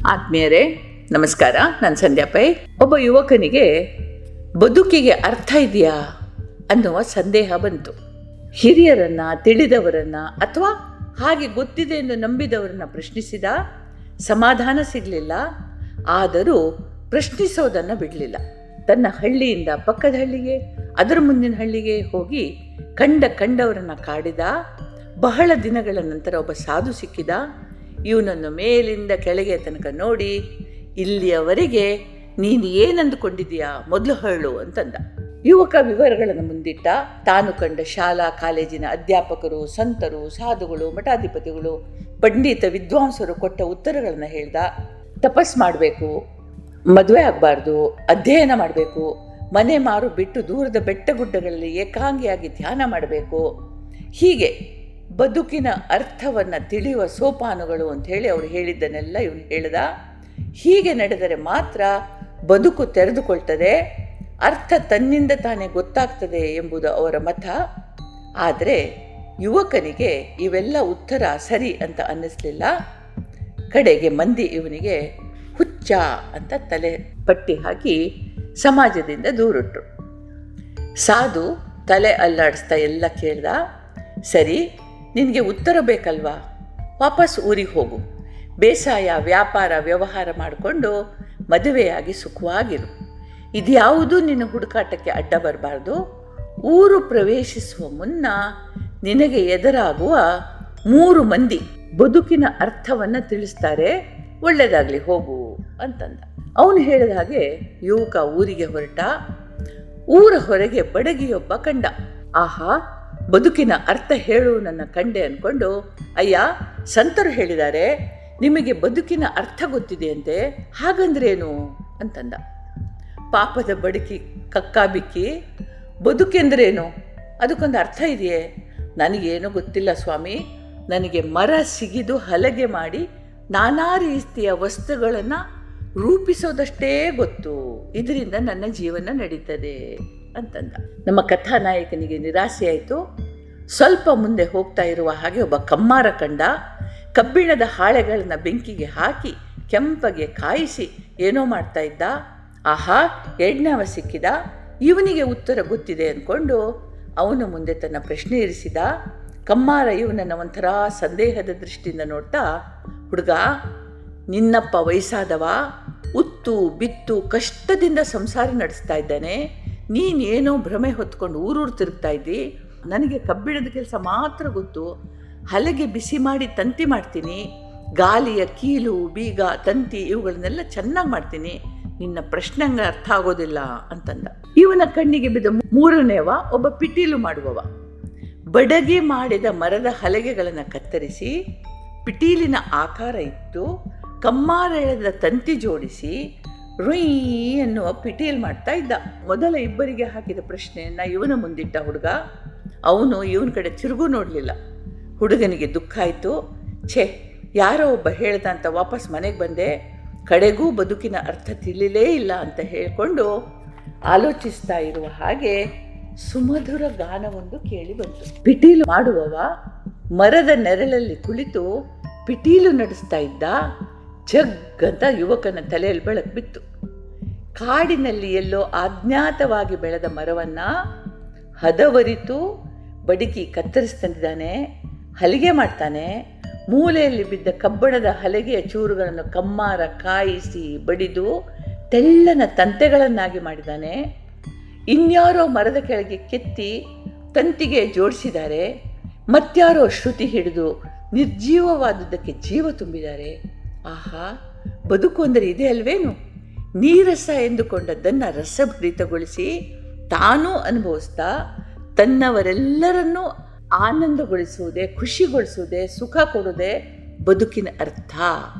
ಆತ್ಮೀಯರೇ ನಮಸ್ಕಾರ ನಾನು ಸಂಧ್ಯಾ ಪೈ ಒಬ್ಬ ಯುವಕನಿಗೆ ಬದುಕಿಗೆ ಅರ್ಥ ಇದೆಯಾ ಅನ್ನುವ ಸಂದೇಹ ಬಂತು ಹಿರಿಯರನ್ನ ತಿಳಿದವರನ್ನ ಅಥವಾ ಹಾಗೆ ಗೊತ್ತಿದೆ ಎಂದು ನಂಬಿದವರನ್ನ ಪ್ರಶ್ನಿಸಿದ ಸಮಾಧಾನ ಸಿಗಲಿಲ್ಲ ಆದರೂ ಪ್ರಶ್ನಿಸೋದನ್ನು ಬಿಡಲಿಲ್ಲ ತನ್ನ ಹಳ್ಳಿಯಿಂದ ಪಕ್ಕದ ಹಳ್ಳಿಗೆ ಅದರ ಮುಂದಿನ ಹಳ್ಳಿಗೆ ಹೋಗಿ ಕಂಡ ಕಂಡವರನ್ನ ಕಾಡಿದ ಬಹಳ ದಿನಗಳ ನಂತರ ಒಬ್ಬ ಸಾಧು ಸಿಕ್ಕಿದ ಇವನನ್ನು ಮೇಲಿಂದ ಕೆಳಗೆ ತನಕ ನೋಡಿ ಇಲ್ಲಿಯವರೆಗೆ ನೀನು ಏನಂದುಕೊಂಡಿದೀಯಾ ಮೊದಲು ಹೇಳು ಅಂತಂದ ಯುವಕ ವಿವರಗಳನ್ನು ಮುಂದಿಟ್ಟ ತಾನು ಕಂಡ ಶಾಲಾ ಕಾಲೇಜಿನ ಅಧ್ಯಾಪಕರು ಸಂತರು ಸಾಧುಗಳು ಮಠಾಧಿಪತಿಗಳು ಪಂಡಿತ ವಿದ್ವಾಂಸರು ಕೊಟ್ಟ ಉತ್ತರಗಳನ್ನು ಹೇಳ್ದ ತಪಸ್ ಮಾಡಬೇಕು ಮದುವೆ ಆಗಬಾರ್ದು ಅಧ್ಯಯನ ಮಾಡಬೇಕು ಮನೆ ಮಾರು ಬಿಟ್ಟು ದೂರದ ಬೆಟ್ಟಗುಡ್ಡಗಳಲ್ಲಿ ಏಕಾಂಗಿಯಾಗಿ ಧ್ಯಾನ ಮಾಡಬೇಕು ಹೀಗೆ ಬದುಕಿನ ಅರ್ಥವನ್ನು ತಿಳಿಯುವ ಸೋಪಾನುಗಳು ಅಂತ ಹೇಳಿ ಅವರು ಹೇಳಿದ್ದನ್ನೆಲ್ಲ ಇವನು ಹೇಳ್ದ ಹೀಗೆ ನಡೆದರೆ ಮಾತ್ರ ಬದುಕು ತೆರೆದುಕೊಳ್ತದೆ ಅರ್ಥ ತನ್ನಿಂದ ತಾನೇ ಗೊತ್ತಾಗ್ತದೆ ಎಂಬುದು ಅವರ ಮತ ಆದರೆ ಯುವಕನಿಗೆ ಇವೆಲ್ಲ ಉತ್ತರ ಸರಿ ಅಂತ ಅನ್ನಿಸ್ಲಿಲ್ಲ ಕಡೆಗೆ ಮಂದಿ ಇವನಿಗೆ ಹುಚ್ಚ ಅಂತ ತಲೆ ಪಟ್ಟಿ ಹಾಕಿ ಸಮಾಜದಿಂದ ದೂರಿಟ್ರು ಸಾಧು ತಲೆ ಅಲ್ಲಾಡಿಸ್ತಾ ಎಲ್ಲ ಕೇಳ್ದ ಸರಿ ನಿನಗೆ ಉತ್ತರ ಬೇಕಲ್ವಾ ವಾಪಸ್ ಊರಿಗೆ ಹೋಗು ಬೇಸಾಯ ವ್ಯಾಪಾರ ವ್ಯವಹಾರ ಮಾಡಿಕೊಂಡು ಮದುವೆಯಾಗಿ ಸುಖವಾಗಿರು ಇದ್ಯಾವುದೂ ನಿನ್ನ ಹುಡುಕಾಟಕ್ಕೆ ಅಡ್ಡ ಬರಬಾರ್ದು ಊರು ಪ್ರವೇಶಿಸುವ ಮುನ್ನ ನಿನಗೆ ಎದುರಾಗುವ ಮೂರು ಮಂದಿ ಬದುಕಿನ ಅರ್ಥವನ್ನು ತಿಳಿಸ್ತಾರೆ ಒಳ್ಳೆಯದಾಗಲಿ ಹೋಗು ಅಂತಂದ ಅವನು ಹೇಳಿದ ಹಾಗೆ ಯುವಕ ಊರಿಗೆ ಹೊರಟ ಊರ ಹೊರಗೆ ಬಡಗಿಯೊಬ್ಬ ಕಂಡ ಆಹಾ ಬದುಕಿನ ಅರ್ಥ ಹೇಳು ನನ್ನ ಕಂಡೆ ಅನ್ಕೊಂಡು ಅಯ್ಯ ಸಂತರು ಹೇಳಿದ್ದಾರೆ ನಿಮಗೆ ಬದುಕಿನ ಅರ್ಥ ಗೊತ್ತಿದೆಯಂತೆ ಹಾಗಂದ್ರೇನು ಅಂತಂದ ಪಾಪದ ಬದುಕಿ ಕಕ್ಕಾಬಿಕ್ಕಿ ಬದುಕೆಂದ್ರೇನು ಅದಕ್ಕೊಂದು ಅರ್ಥ ಇದೆಯೇ ನನಗೇನು ಗೊತ್ತಿಲ್ಲ ಸ್ವಾಮಿ ನನಗೆ ಮರ ಸಿಗಿದು ಹಲಗೆ ಮಾಡಿ ನಾನಾ ರೀತಿಯ ವಸ್ತುಗಳನ್ನು ರೂಪಿಸೋದಷ್ಟೇ ಗೊತ್ತು ಇದರಿಂದ ನನ್ನ ಜೀವನ ನಡೀತದೆ ಅಂತಂದ ನಮ್ಮ ಕಥಾನಾಯಕನಿಗೆ ನಿರಾಸೆ ಆಯಿತು ಸ್ವಲ್ಪ ಮುಂದೆ ಹೋಗ್ತಾ ಇರುವ ಹಾಗೆ ಒಬ್ಬ ಕಮ್ಮಾರ ಕಂಡ ಕಬ್ಬಿಣದ ಹಾಳೆಗಳನ್ನು ಬೆಂಕಿಗೆ ಹಾಕಿ ಕೆಂಪಗೆ ಕಾಯಿಸಿ ಏನೋ ಮಾಡ್ತಾ ಇದ್ದ ಆಹಾ ಎರಡನೇವ ಸಿಕ್ಕಿದ ಇವನಿಗೆ ಉತ್ತರ ಗೊತ್ತಿದೆ ಅಂದ್ಕೊಂಡು ಅವನು ಮುಂದೆ ತನ್ನ ಪ್ರಶ್ನೆ ಇರಿಸಿದ ಕಮ್ಮಾರ ಇವನನ್ನು ಒಂಥರ ಸಂದೇಹದ ದೃಷ್ಟಿಯಿಂದ ನೋಡ್ತಾ ಹುಡುಗ ನಿನ್ನಪ್ಪ ವಯಸ್ಸಾದವ ಉತ್ತು ಬಿತ್ತು ಕಷ್ಟದಿಂದ ಸಂಸಾರ ನಡೆಸ್ತಾ ಇದ್ದಾನೆ ನೀನೇನೋ ಭ್ರಮೆ ಹೊತ್ಕೊಂಡು ಊರೂರು ತಿರುಗ್ತಾ ಇದ್ದಿ ನನಗೆ ಕಬ್ಬಿಣದ ಕೆಲಸ ಮಾತ್ರ ಗೊತ್ತು ಹಲಗೆ ಬಿಸಿ ಮಾಡಿ ತಂತಿ ಮಾಡ್ತೀನಿ ಗಾಲಿಯ ಕೀಲು ಬೀಗ ತಂತಿ ಇವುಗಳನ್ನೆಲ್ಲ ಚೆನ್ನಾಗಿ ಮಾಡ್ತೀನಿ ನಿನ್ನ ಪ್ರಶ್ನೆಂಗೆ ಅರ್ಥ ಆಗೋದಿಲ್ಲ ಅಂತಂದ ಇವನ ಕಣ್ಣಿಗೆ ಬಿದ್ದ ಮೂರನೇವ ಒಬ್ಬ ಪಿಟೀಲು ಮಾಡುವವ ಬಡಗಿ ಮಾಡಿದ ಮರದ ಹಲಗೆಗಳನ್ನು ಕತ್ತರಿಸಿ ಪಿಟೀಲಿನ ಆಕಾರ ಇತ್ತು ಕಮ್ಮಾರ ಎಳೆದ ತಂತಿ ಜೋಡಿಸಿ ರುಯ್ ಎನ್ನುವ ಪಿಟೀಲ್ ಮಾಡ್ತಾ ಇದ್ದ ಮೊದಲ ಇಬ್ಬರಿಗೆ ಹಾಕಿದ ಪ್ರಶ್ನೆಯನ್ನು ಇವನ ಮುಂದಿಟ್ಟ ಹುಡುಗ ಅವನು ಇವನ ಕಡೆ ತಿರುಗೂ ನೋಡಲಿಲ್ಲ ಹುಡುಗನಿಗೆ ದುಃಖ ಆಯಿತು ಛೇ ಯಾರೋ ಒಬ್ಬ ಹೇಳ್ದ ಅಂತ ವಾಪಸ್ ಮನೆಗೆ ಬಂದೆ ಕಡೆಗೂ ಬದುಕಿನ ಅರ್ಥ ತಿಳಿಲೇ ಇಲ್ಲ ಅಂತ ಹೇಳಿಕೊಂಡು ಆಲೋಚಿಸ್ತಾ ಇರುವ ಹಾಗೆ ಸುಮಧುರ ಗಾನವೊಂದು ಕೇಳಿ ಬಂತು ಪಿಟೀಲು ಮಾಡುವವ ಮರದ ನೆರಳಲ್ಲಿ ಕುಳಿತು ಪಿಟೀಲು ನಡೆಸ್ತಾ ಇದ್ದ ಜಗ್ ಅಂತ ಯುವಕನ ತಲೆಯಲ್ಲಿ ಬೆಳಕು ಬಿತ್ತು ಕಾಡಿನಲ್ಲಿ ಎಲ್ಲೋ ಅಜ್ಞಾತವಾಗಿ ಬೆಳೆದ ಮರವನ್ನು ಹದವರಿತು ಬಡುಕಿ ಕತ್ತರಿಸ್ತಂದಿದ್ದಾನೆ ಹಲಿಗೆ ಮಾಡ್ತಾನೆ ಮೂಲೆಯಲ್ಲಿ ಬಿದ್ದ ಕಬ್ಬಣದ ಹಲಗೆಯ ಚೂರುಗಳನ್ನು ಕಮ್ಮಾರ ಕಾಯಿಸಿ ಬಡಿದು ತೆಳ್ಳನ ತಂತೆಗಳನ್ನಾಗಿ ಮಾಡಿದ್ದಾನೆ ಇನ್ಯಾರೋ ಮರದ ಕೆಳಗೆ ಕೆತ್ತಿ ತಂತಿಗೆ ಜೋಡಿಸಿದ್ದಾರೆ ಮತ್ಯಾರೋ ಶ್ರುತಿ ಹಿಡಿದು ನಿರ್ಜೀವವಾದದ್ದಕ್ಕೆ ಜೀವ ತುಂಬಿದ್ದಾರೆ ಆಹಾ ಬದುಕು ಅಂದರೆ ಇದೆ ಅಲ್ವೇನು ನೀರಸ ಎಂದುಕೊಂಡದ್ದನ್ನು ರಸಭರಿತಗೊಳಿಸಿ ತಾನೂ ಅನುಭವಿಸ್ತಾ ತನ್ನವರೆಲ್ಲರನ್ನೂ ಆನಂದಗೊಳಿಸುವುದೇ ಖುಷಿಗೊಳಿಸುವುದೇ ಸುಖ ಕೊಡುವುದೇ ಬದುಕಿನ ಅರ್ಥ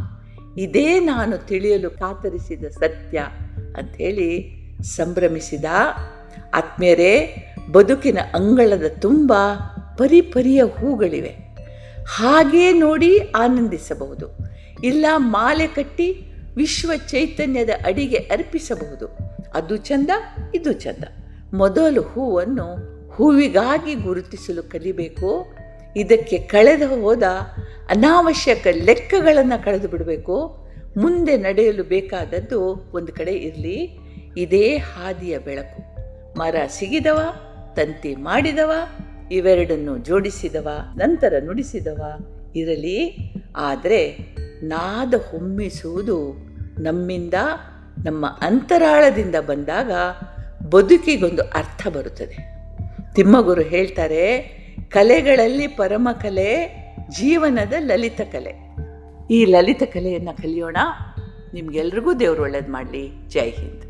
ಇದೇ ನಾನು ತಿಳಿಯಲು ಕಾತರಿಸಿದ ಸತ್ಯ ಅಂಥೇಳಿ ಸಂಭ್ರಮಿಸಿದ ಆತ್ಮೀಯರೇ ಬದುಕಿನ ಅಂಗಳದ ತುಂಬ ಪರಿಪರಿಯ ಹೂಗಳಿವೆ ಹಾಗೇ ನೋಡಿ ಆನಂದಿಸಬಹುದು ಇಲ್ಲ ಮಾಲೆ ಕಟ್ಟಿ ವಿಶ್ವ ಚೈತನ್ಯದ ಅಡಿಗೆ ಅರ್ಪಿಸಬಹುದು ಅದು ಚಂದ ಇದು ಚಂದ ಮೊದಲು ಹೂವನ್ನು ಹೂವಿಗಾಗಿ ಗುರುತಿಸಲು ಕಲಿಬೇಕು ಇದಕ್ಕೆ ಕಳೆದು ಹೋದ ಅನಾವಶ್ಯಕ ಲೆಕ್ಕಗಳನ್ನು ಕಳೆದು ಬಿಡಬೇಕು ಮುಂದೆ ನಡೆಯಲು ಬೇಕಾದದ್ದು ಒಂದು ಕಡೆ ಇರಲಿ ಇದೇ ಹಾದಿಯ ಬೆಳಕು ಮರ ಸಿಗಿದವ ತಂತಿ ಮಾಡಿದವ ಇವೆರಡನ್ನು ಜೋಡಿಸಿದವ ನಂತರ ನುಡಿಸಿದವ ಇರಲಿ ಆದರೆ ನಾದ ಹೊಮ್ಮಿಸುವುದು ನಮ್ಮಿಂದ ನಮ್ಮ ಅಂತರಾಳದಿಂದ ಬಂದಾಗ ಬದುಕಿಗೊಂದು ಅರ್ಥ ಬರುತ್ತದೆ ತಿಮ್ಮಗುರು ಹೇಳ್ತಾರೆ ಕಲೆಗಳಲ್ಲಿ ಪರಮ ಕಲೆ ಜೀವನದ ಲಲಿತ ಕಲೆ ಈ ಲಲಿತ ಕಲೆಯನ್ನು ಕಲಿಯೋಣ ನಿಮಗೆಲ್ರಿಗೂ ದೇವರು ಒಳ್ಳೇದು ಮಾಡಲಿ ಜೈ ಹಿಂದ್